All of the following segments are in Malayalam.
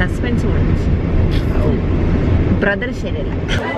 സസ്പെൻസ് പൊളിച്ച് ബ്രദർ ശരിയല്ല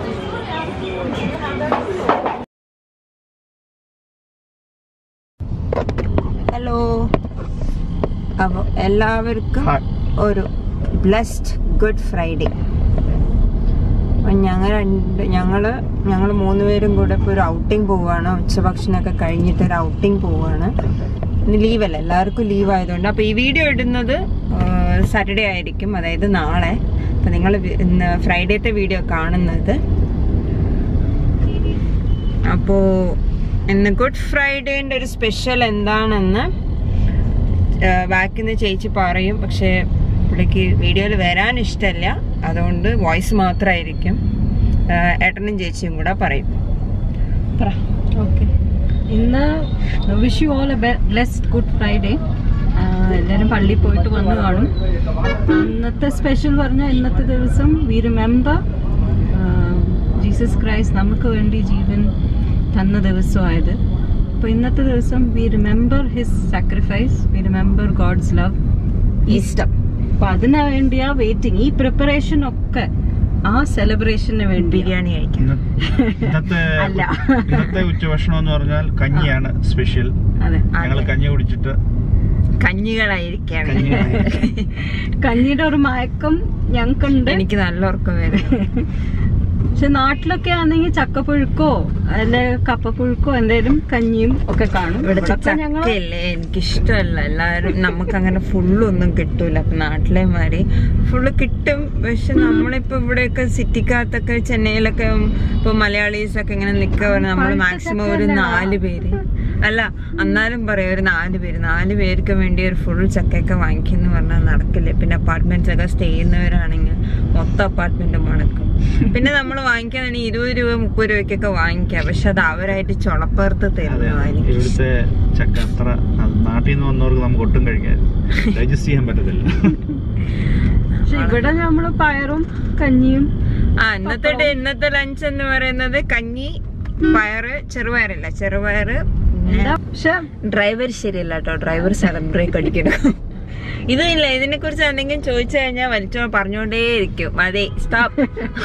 ഹലോ അപ്പോൾ എല്ലാവർക്കും Hi. ഒരു ബ്ലെസ്ഡ് ഗുഡ് ഫ്രൈഡേ അപ്പം ഞങ്ങൾ രണ്ട് ഞങ്ങള് ഞങ്ങൾ മൂന്ന് പേരും കൂടെ ഇപ്പോൾ ഒരു ഔട്ടിംഗ് പോവുകയാണ് ഉച്ചഭക്ഷണമൊക്കെ കഴിഞ്ഞിട്ട് ഒരു ഔട്ടിംഗ് പോവുകയാണ് ഇന്ന് ലീവല്ല എല്ലാവർക്കും ലീവ് ആയതുകൊണ്ട് അപ്പോൾ ഈ വീഡിയോ ഇടുന്നത് സാറ്റർഡേ ആയിരിക്കും അതായത് നാളെ അപ്പം നിങ്ങൾ ഇന്ന് ഫ്രൈഡേത്തെ വീഡിയോ കാണുന്നത് അപ്പോൾ ഇന്ന് ഗുഡ് ഫ്രൈഡേൻ്റെ ഒരു സ്പെഷ്യൽ എന്താണെന്ന് ബാക്കിൽ നിന്ന് ചേച്ചി പറയും പക്ഷേ പുള്ളിക്ക് വീഡിയോയിൽ വരാൻ ഇഷ്ടമല്ല അതുകൊണ്ട് വോയിസ് മാത്രമായിരിക്കും ഏട്ടനും ചേച്ചിയും കൂടെ പറയും പറ ഓക്കെ ഇന്ന് wish you all a blessed Good Friday എല്ലാവരും പള്ളിയിൽ പോയിട്ട് വന്നു കാണും ഇന്നത്തെ സ്പെഷ്യൽ പറഞ്ഞാൽ ഇന്നത്തെ ദിവസം വി റിമെമ്പർ ജീസസ് ക്രൈസ്റ്റ് നമുക്ക് വേണ്ടി ജീവൻ തന്ന ദിവസമായത് അപ്പോൾ ഇന്നത്തെ ദിവസം we remember his sacrifice we remember God's love Easter അപ്പൊ അതിനു വേണ്ടിയാ വെയിറ്റിംഗ് ഈ പ്രിപ്പറേഷൻ ഒക്കെ ആ സെലിബ്രേഷന് വേണ്ടി ബിരിയാണി കഴിക്കാം ഇന്ന- ഇന്നത്തെ അല്ല. ഇന്നത്തെ ഉച്ചഭക്ഷണം എന്ന് പറഞ്ഞാൽ കഞ്ഞിയാണ് സ്പെഷ്യൽ അതെ ഞങ്ങൾ കഞ്ഞി കുടിച്ചിട്ട് കഞ്ഞികളായിരിക്കാണ് കഞ്ഞികളായിരിക്കും. കഞ്ഞിയുടെ ഒരു മയക്കം ഞങ്ങൾക്കുണ്ട് എനിക്ക് നല്ല ഉറക്കം വരും പക്ഷെ നാട്ടിലൊക്കെ ആണെങ്കിൽ ചക്കപ്പുഴുക്കോ അല്ലെ കപ്പപ്പുഴുക്കോ എന്തേലും കഞ്ഞിയും ഒക്കെ കാണും ഇവിടുത്തെ ഇവിടൊക്കെ ഞങ്ങള് ചക്കയില്ലേ എനിക്കിഷ്ടമല്ല എല്ലാവരും നമുക്ക് അങ്ങനെ ഫുള്ളൊന്നും കിട്ടൂല അപ്പൊ നാട്ടിലെ മാതിരി ഫുള്ള് കിട്ടും പക്ഷെ നമ്മളിപ്പോ ഇവിടെയൊക്കെ സിറ്റിക്കകത്തൊക്കെ ചെന്നൈയിലൊക്കെ ഇപ്പൊ മലയാളീസ് ഒക്കെ ഇങ്ങനെ നിൽക്കുക നമ്മൾ പഴുത്ത മാക്സിമം ഒരു ചക്കയല്ല. നാല് പേര് അല്ല എന്നാലും പറയാം ഒരു നാല് പേര് നാല് പേർക്ക് വേണ്ടി ഒരു ഫുൾ ചക്കയൊക്കെ വാങ്ങിക്കുന്ന പറഞ്ഞാൽ നടക്കില്ല പിന്നെ അപ്പാർട്ട്മെന്റ്സ് ഒക്കെ സ്റ്റേ ചെയ്യുന്നവരാണെങ്കിൽ മൊത്തം അപ്പാർട്ട്മെന്റ് മണക്കും പിന്നെ നമ്മൾ വാങ്ങിക്കാനാണെങ്കിൽ ഇരുപത് രൂപ മുപ്പത് രൂപയ്ക്കൊക്കെ വാങ്ങിക്കാം പക്ഷെ അത് അവരായിട്ട് ചുളപ്പേർത്ത് അതെ തരുന്നതായിരിക്കും ഇവിടുത്തെ ചക്ക അത്ര അത് നാട്ടിൽ നിന്ന് വന്നവർക്ക് നമുക്ക് ഒട്ടും കഴിക്കാൻ ഡൈജസ്റ്റ് ചെയ്യാൻ പറ്റത്തില്ല പക്ഷെ ഇവിടെ നമ്മള് പയറും കഞ്ഞിയും ആ ഇന്നത്തെ ഡേ ഇന്നത്തെ ലഞ്ച് എന്ന് പറയുന്നത് കഞ്ഞി പയറ് ചെറുപയറില്ല ചെറുപയറ് എന്താ പക്ഷെ ഡ്രൈവർ ശരിയല്ല കേട്ടോ ഡ്രൈവർ സെലിബ്രേറ്റ് അടിക്കണം ഇതില്ല ഇതിനെ കുറിച്ച് എന്തെങ്കിലും ചോദിച്ചു കഴിഞ്ഞാൽ വലിച്ചോ പറഞ്ഞോണ്ടേ ഇരിക്കും അതെ സ്റ്റോപ്പ്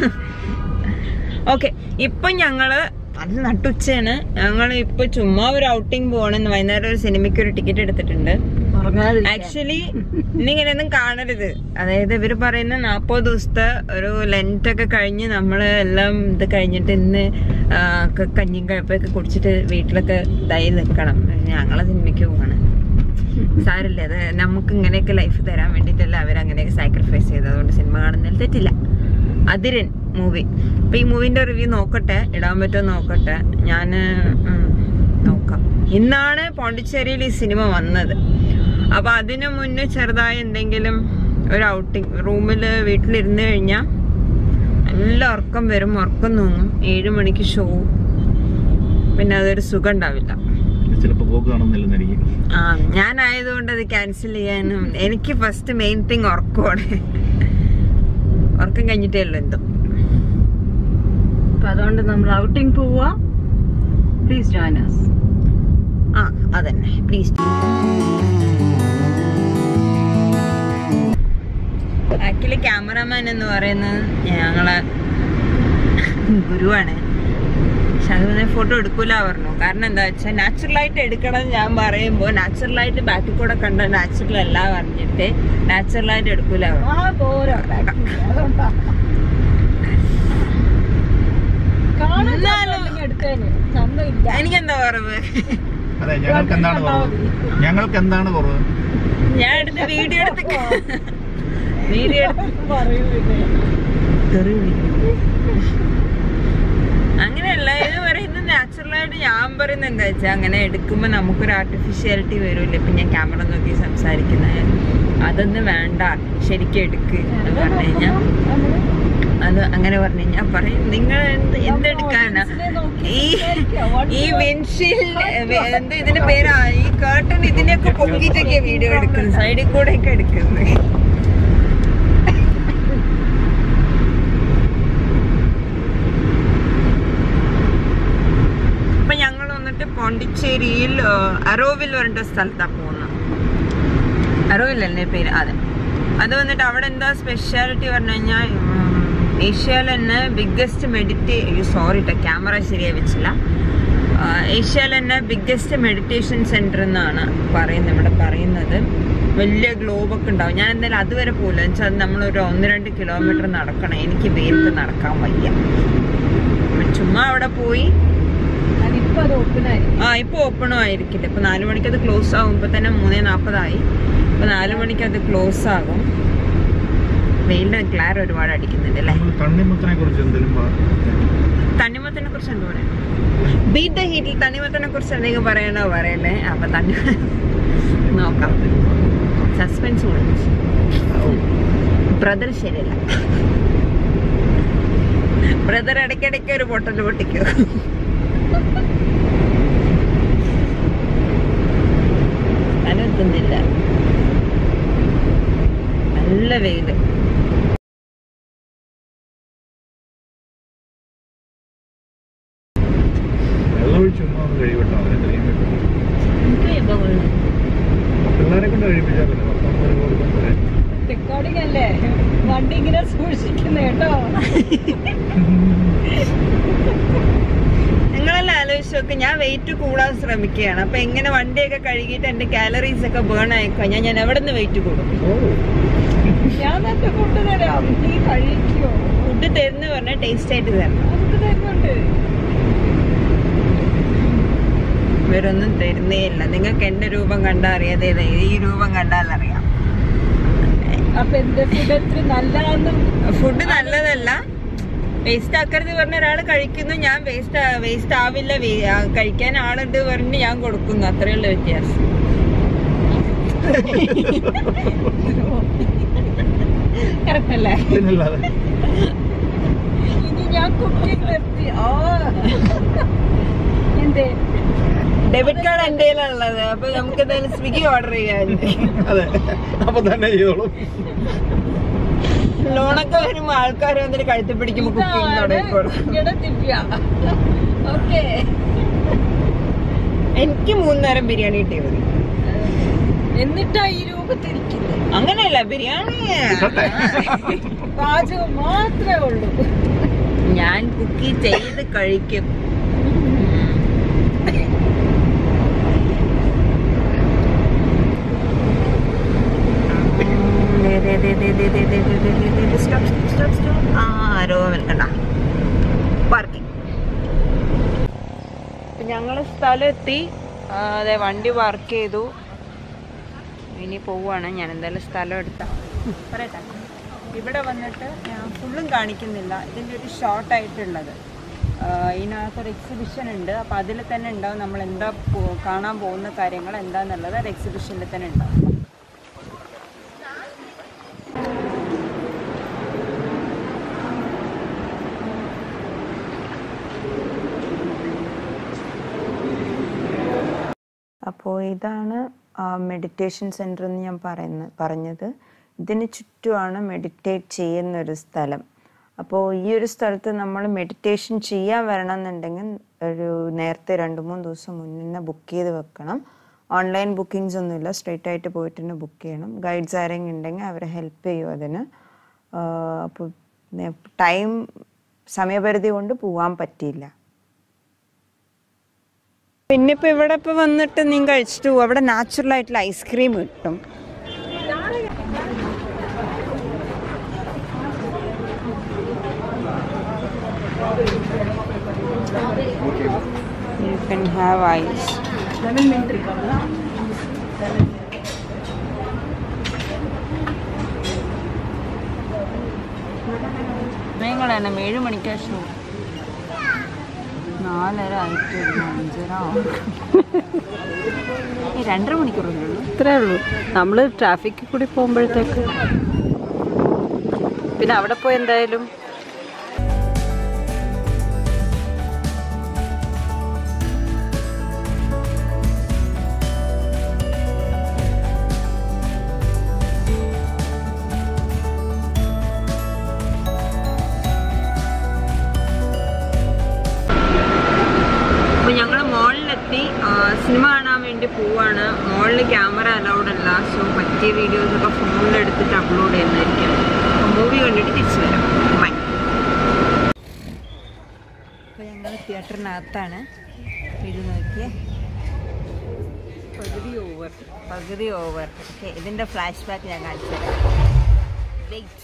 ഓക്കെ ഇപ്പൊ ഞങ്ങള് അത് നട്ടുച്ചയാണ് ഞങ്ങൾ ഇപ്പൊ ചുമ്മാ ഒരു ഔട്ടിംഗ് പോകണം വൈകുന്നേരം ഒരു സിനിമയ്ക്ക് ഒരു ടിക്കറ്റ് എടുത്തിട്ടുണ്ട് ഉറങ്ങാതിരിക്കാൻ. ആക്ച്വലി ഇന്നിങ്ങനെയൊന്നും കാണരുത് അതായത് ഇവര് പറയുന്ന നാപ്പത് ദിവസത്തെ ഒരു ലെൻറ്റ് ഒക്കെ കഴിഞ്ഞ് നമ്മൾ എല്ലാം ഇത് കഴിഞ്ഞിട്ട് ഇന്ന് ആ, ക- കഞ്ഞിയും കഴപ്പൊക്കെ കുടിച്ചിട്ട് വീട്ടിലൊക്കെ ഇതായി നിൽക്കണം ഞങ്ങളെ സിനിമയ്ക്ക് പോവാണ് സാരില്ല അത് നമുക്ക് ഇങ്ങനെയൊക്കെ ലൈഫ് തരാൻ വേണ്ടിയിട്ടല്ല അവരങ്ങനെയൊക്കെ സാക്രിഫൈസ് ചെയ്തത് അതുകൊണ്ട് സിനിമ കാണുന്നതിൽ തെറ്റില്ല അതിരൻ മൂവി അപ്പൊ ഈ മൂവിന്റെ റിവ്യൂ നോക്കട്ടെ ഇടാൻ പറ്റുമോ നോക്കട്ടെ ഞാൻ നോക്കാം ഇന്നാണ് പോണ്ടിച്ചേരിയിൽ ഈ സിനിമ വന്നത് അപ്പൊ അതിനു മുന്നേ ചെറുതായി എന്തെങ്കിലും ഒരു ഔട്ടിങ് റൂമിൽ വീട്ടിലിരുന്ന് കഴിഞ്ഞാൽ നല്ല ഉറക്കം വരും ഉറക്കം തൂങ്ങും ഏഴു മണിക്ക് ഷോ പിന്നെ അതൊരു സുഖം ഉണ്ടാവില്ല ചിലപ്പോ പോക്ക് കാണുന്നില്ലെന്നായിരിക്കും ആ ഞാനായതുകൊണ്ട് അത് ക്യാൻസൽ ചെയ്യാനും എനിക്ക് ഫസ്റ്റ് മെയിൻ തിങ് ഉറക്കമാണ് ഉറക്കം കഴിഞ്ഞിട്ടേ ഉള്ളൂ എന്തോ അപ്പൊ അതുകൊണ്ട് നമ്മൾ ഔട്ടിംഗ് പോവാ പ്ലീസ് ജോയിൻ us ആ അതന്നെ പ്ലീസ് ആക്ച്വലി ക്യാമറാമാൻ എന്ന് പറയുന്നത് ഞങ്ങളെ ഗുരുവാണ് പക്ഷെ അത് ഫോട്ടോ എടുക്കൂല പറഞ്ഞു കാരണം എന്താ വെച്ചാൽ നാച്ചുറലായിട്ട് എടുക്കണം എന്ന് ഞാൻ പറയുമ്പോൾ നാച്ചുറലായിട്ട് ബാക്കിൽ കൂടെ കണ്ട നാച്ചുറൽ അല്ല പറഞ്ഞിട്ട് നാച്ചുറലായിട്ട് എടുക്കൂല പറഞ്ഞു എന്നാലും എനിക്കെന്താ കുറവ് അതെ ഞങ്ങൾക്ക് എന്താണ് കുറവ് ഞങ്ങൾക്ക് എന്താണ് കുറവ് ഞാൻ എടുത്ത് വീഡിയോ എടുത്ത് വീഡിയോ അങ്ങനെയല്ല ഇത് പറയുന്നത് നാച്ചുറലായിട്ട് ഞാൻ പറയുന്നത് എന്താ വെച്ചാൽ അങ്ങനെ എടുക്കുമ്പോൾ നമുക്കൊരു ആർട്ടിഫിഷ്യാലിറ്റി വരുമല്ലോ ഇപ്പം ഞാൻ ക്യാമറ നോക്കി സംസാരിക്കുന്നതായാലും അതൊന്നും വേണ്ട ശരിക്കും എടുക്ക് എന്ന് പറഞ്ഞു കഴിഞ്ഞാൽ അത് അങ്ങനെ പറഞ്ഞു കഴിഞ്ഞാൽ പറയും നിങ്ങൾ എന്ത് എന്തെടുക്കാനാ ഈ ഈ വിൻഷീൽഡ് എന്ത് ഇതിന്റെ പേരാ ഈ കേർട്ടൺ ഇതിനെയൊക്കെ പൊക്കിയിട്ടൊക്കെ വീഡിയോ എടുക്കുന്നത് സൈഡിൽ കൂടെ ഒക്കെ എടുക്കുന്നത് അപ്പൊ ഞങ്ങൾ വന്നിട്ട് പോണ്ടിച്ചേരിയിൽ ആ, അരോവിൽ പറഞ്ഞിട്ട് സ്ഥലത്താണ് പോകുന്നത് അരോവിൽ അല്ലേ പേര് അതെ അത് വന്നിട്ട് അവിടെ എന്താ സ്പെഷ്യാലിറ്റി പറഞ്ഞു കഴിഞ്ഞാൽ ഏഷ്യയിൽ തന്നെ ബിഗ്ഗസ്റ്റ് മെഡിറ്റേ സോറി കേട്ടോ ക്യാമറ ശരിയായി വെച്ചില്ല ഏഷ്യയിൽ തന്നെ ബിഗ്ഗസ്റ്റ് മെഡിറ്റേഷൻ സെന്റർ എന്നാണ് പറയുന്നത് ഇവിടെ പറയുന്നത് വലിയ ഗ്ലോബ് ഒക്കെ ഉണ്ടാവും ഞാൻ എന്തായാലും അതുവരെ പോകില്ല വെച്ചാൽ നമ്മളൊരു ഒന്ന് രണ്ട് കിലോമീറ്റർ നടക്കണം എനിക്ക് വേർക്ക് നടക്കാൻ വയ്യ അപ്പൊ ചുമ്മാ അവിടെ പോയി അതിപ്പോ അത് ഓപ്പൺ ആയിരിക്കും ആ ഇപ്പൊ ഓപ്പണും ആയിരിക്കില്ല ഇപ്പൊ നാലു മണിക്ക് അത് ക്ലോസ് ആകും ഇപ്പൊ തന്നെ മൂന്നേ നാപ്പതായി ഇപ്പൊ നാലു മണിക്ക് അത് ക്ലോസ് ആകും വെയിലിന്റെ ക്ലാർ ഒരുപാട് അടിക്കുന്നുണ്ട് അല്ലേ നമ്മൾ തണ്ണിമുത്തിനെ കുറിച്ച് എന്തെങ്കിലും പറ- തണ്ണിമത്തിനെ കുറിച്ച് എന്ത് പറയാം ബീറ്റ് ദ ഹീറ്റിൽ തണ്ണിമത്തിനെ കുറിച്ച് എന്തെങ്കിലും പറയണോ പറയല്ലേ അപ്പൊ തണ്ണി നോക്കാം സസ്പെൻസ് ഓ, ബ്രദർ ശരിയല്ല ബ്രദർ ഇടയ്ക്കിടയ്ക്ക് ഒരു പൊട്ടൽ പൊട്ടിക്കോ അനത്തുന്നില്ല നല്ല വെയില് വെള്ളം ഒഴിച്ച് ചുമ്മാ ഒന്ന് കഴിവിട്ടോ അവരെ ഇത്രയും വെള്ളം. പിള്ളേരെ കൊണ്ട് കഴിപ്പിച്ചാൽ പിന്നെ പത്തൊമ്പത് കൊടുക്കാൻ പോരെ റെക്കോർഡിംഗ് അല്ലേ വണ്ടി ഇങ്ങനെ സൂക്ഷിക്കുന്ന കേട്ടോ നിങ്ങളെല്ലാം ആലോചിച്ച് നോക്ക് ഞാൻ വെയിറ്റ് കൂടാൻ ശ്രമിക്കുകയാണ് അപ്പൊ എങ്ങനെ വണ്ടിയൊക്കെ കഴുകിയിട്ട് എന്റെ കാലറീസ് ഒക്കെ ബേൺ ആയിക്കോ ഞാൻ ഞാൻ എവിടെ നിന്ന് വെയിറ്റ് കൂടും ഓ ഞാൻ നിന്റെ ഫുഡ് തരാം നീ കഴിക്കോ ഫുഡ് തരുന്ന പറഞ്ഞാൽ ടേസ്റ്റ് ആയിട്ട് തരണം നമുക്ക് തരുന്നുണ്ട് ഇവരൊന്നും തരുന്നേ ഇല്ല നിങ്ങൾക്ക് എന്റെ രൂപം കണ്ടാൽ അറിയാതെ ഈ രൂപം കണ്ടാൽ അറിയാം അപ്പൊ എന്റെ ഫുഡ് എത്ര നല്ലതാണെന്നും ഫുഡ് നല്ലതല്ല വേസ്റ്റ് ആക്കരുത് പറഞ്ഞ ഒരാൾ കഴിക്കുന്നു ഞാൻ വേസ്റ്റ് വേസ്റ്റ് ആവില്ല വേ- ആ, കഴിക്കാൻ ആളുണ്ട് പറഞ്ഞ് ഞാൻ കൊടുക്കുന്നു അത്രയുള്ള വ്യത്യാസം കറക്റ്റ് അല്ലേ പിന്നല്ലാതെ ഇനി ഞാൻ കുക്കിംഗ് നിർത്തി ആ എന്തേ ഡെബിറ്റ് കാർഡ് എന്റെ കയ്യിലുള്ളത് അപ്പൊ നമുക്ക് എന്തായാലും സ്വിഗ്ഗി ഓർഡർ ചെയ്യാൻ അതെ അപ്പൊ തന്നെ ചെയ്തോളും ലോണൊക്കെ വരുമ്പോ ആൾക്കാർ വന്നിട്ട് കഴുത്തി പിടിക്കുമ്പോ കുക്കിംഗ് തുടങ്ങിക്കോളും ഇവിടെ ദിവ്യ ഓക്കെ എനിക്ക് മൂന്ന് നേരം ബിരിയാണി കിട്ടിയാൽ മതി എന്നിട്ടാ ഈ രൂപത്തിരിക്കുന്നത് അങ്ങനെയല്ല ബിരിയാണി പാചകം മാത്രമേ ഉള്ളൂ ഞാൻ കുക്കി ചെയ്ത് കഴിക്കും ആരോ നിൽക്കണ്ട പാർക്കിംഗ് ഞങ്ങള് സ്ഥലം എത്തി ആ, അതെ വണ്ടി പാർക്ക് ചെയ്തു ഇനി പോവാണ് ഞാൻ എന്തായാലും സ്ഥലം എടുത്ത പറയട്ടെ ഇവിടെ വന്നിട്ട് ഞാൻ ഫുള്ളും കാണിക്കുന്നില്ല ഇതിൻ്റെ ഒരു ഷോർട്ട് ആയിട്ടുള്ളത് ആഹ് ഇതിനകത്തൊരു എക്സിബിഷൻ ഉണ്ട് അപ്പോൾ അതിൽ തന്നെ ഉണ്ടാവും നമ്മൾ എന്താ പോ- കാണാൻ പോകുന്ന കാര്യങ്ങൾ എന്താന്നുള്ളത് ഒരു എക്സിബിഷനിൽ തന്നെ ഉണ്ടാവും അപ്പോൾ ഇതാണ് മെഡിറ്റേഷൻ സെൻറ്റർ എന്ന് ഞാൻ പറയുന്ന പറഞ്ഞത് ഇതിന് ചുറ്റുമാണ് മെഡിറ്റേറ്റ് ചെയ്യുന്ന ഒരു സ്ഥലം അപ്പോൾ ഈ ഒരു സ്ഥലത്ത് നമ്മൾ മെഡിറ്റേഷൻ ചെയ്യാൻ വരണം എന്നുണ്ടെങ്കിൽ ഒരു നേരത്തെ രണ്ട് മൂന്ന് ദിവസം മുന്നേ ബുക്ക് ചെയ്ത് വെക്കണം ഓൺലൈൻ ബുക്കിങ്സ് ഒന്നുമില്ല സ്ട്രെയിറ്റ് ആയിട്ട് പോയിട്ട് തന്നെ ബുക്ക് ചെയ്യണം ഗൈഡ്സ് ആരെങ്കിലും ഉണ്ടെങ്കിൽ അവരെ ഹെൽപ്പ് ചെയ്യും അതിന് അപ്പോൾ ടൈം സമയപരിധി കൊണ്ട് പോവാൻ പറ്റിയില്ല പിന്നെ ഇപ്പൊ ഇവിടെ ഇപ്പൊ വന്നിട്ട് നീ കഴിച്ചിട്ട് പോകും അവിടെ നാച്ചുറൽ ആയിട്ടുള്ള ഐസ്ക്രീം കിട്ടും You can have ice. നിങ്ങളെന്നെ ഏഴ് മണിക്കാ ഷോ നാലര ആയിട്ട് ഒരു അഞ്ചര ആവും. ഈ രണ്ടര മണിക്കൂറല്ലേ ഉള്ളൂ ഇത്രേ ഉള്ളൂ നമ്മൾ ട്രാഫിക്കിൽ കൂടി പോകുമ്പോഴത്തേക്ക് പിന്നെ അവിടെ പോയി എന്തായാലും അപ്പൊ ഞങ്ങൾ മോളിലെത്തി ആ, സിനിമ കാണാൻ വേണ്ടി പോവാണ് മോളിൽ ക്യാമറ അലൗഡ് അല്ല സോ സോ പറ്റിയ വീഡിയോസ് ഒക്കെ ഫോണിൽ എടുത്തിട്ട് അപ്ലോഡ് ചെയ്യുന്നതായിരിക്കും മൂവി കണ്ടിട്ട് തിരിച്ചു വരാം ബൈ അപ്പോൾ ഞങ്ങൾ തിയേറ്ററിനകത്താണ് ഇത് നോക്കിയേ പകുതി ഓവർ പകുതി ഓവർ ഓക്കെ ഇതിൻ്റെ ഫ്ലാഷ് ബാക്ക് ഞാൻ കാണിച്ചു തരാം Wait.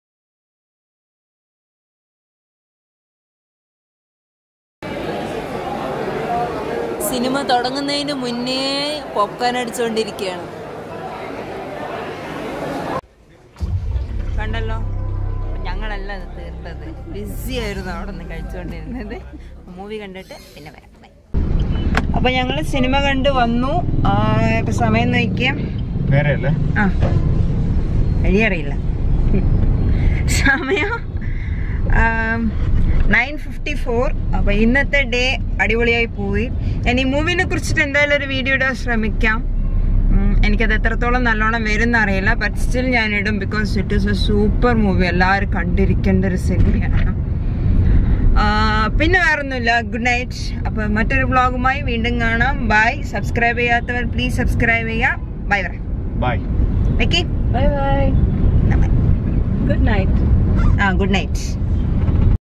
സിനിമ തുടങ്ങുന്നതിന് മുന്നേ പോപ്കോൺ അടിച്ചുകൊണ്ടിരിക്കുകയാണ് കണ്ടല്ലോ ഞങ്ങളല്ല അത് തീർത്തത് ബിസി ആയിരുന്നു അവിടെ നിന്ന് കഴിച്ചുകൊണ്ടിരുന്നത് മൂവി കണ്ടിട്ട് പിന്നെ വരാം Bye. അപ്പൊ ഞങ്ങൾ സിനിമ കണ്ട് വന്നു ആ, ഇപ്പൊ സമയം നോക്കിയാ വേറെ അല്ലേ ആ വഴിയറിയില്ല സമയം നയൻ ഫിഫ്റ്റി ഫോർ അപ്പൊ ഇന്നത്തെ ഡേ അടിപൊളിയായി പോയി ഞാൻ ഈ മൂവിനെ കുറിച്ചിട്ട് എന്തായാലും ഒരു വീഡിയോ ഇടാൻ ശ്രമിക്കാം ഉം, എനിക്കത് എത്രത്തോളം നല്ലോണം വരുന്ന അറിയില്ല ബട്ട് സ്റ്റിൽ ഞാൻ ഇടും because it is a super movie എല്ലാവരും കണ്ടിരിക്കേണ്ട ഒരു സിനിമയാണ് ആ, പിന്നെ വേറൊന്നുമില്ല ഗുഡ് നൈറ്റ് അപ്പൊ മറ്റൊരു വ്ളോഗുമായി വീണ്ടും കാണാം ബൈ സബ്സ്ക്രൈബ് ചെയ്യാത്തവർ പ്ലീസ് സബ്സ്ക്രൈബ് ചെയ്യാം bye bye bye okay bye bye good night ആ ഗുഡ് നൈറ്റ്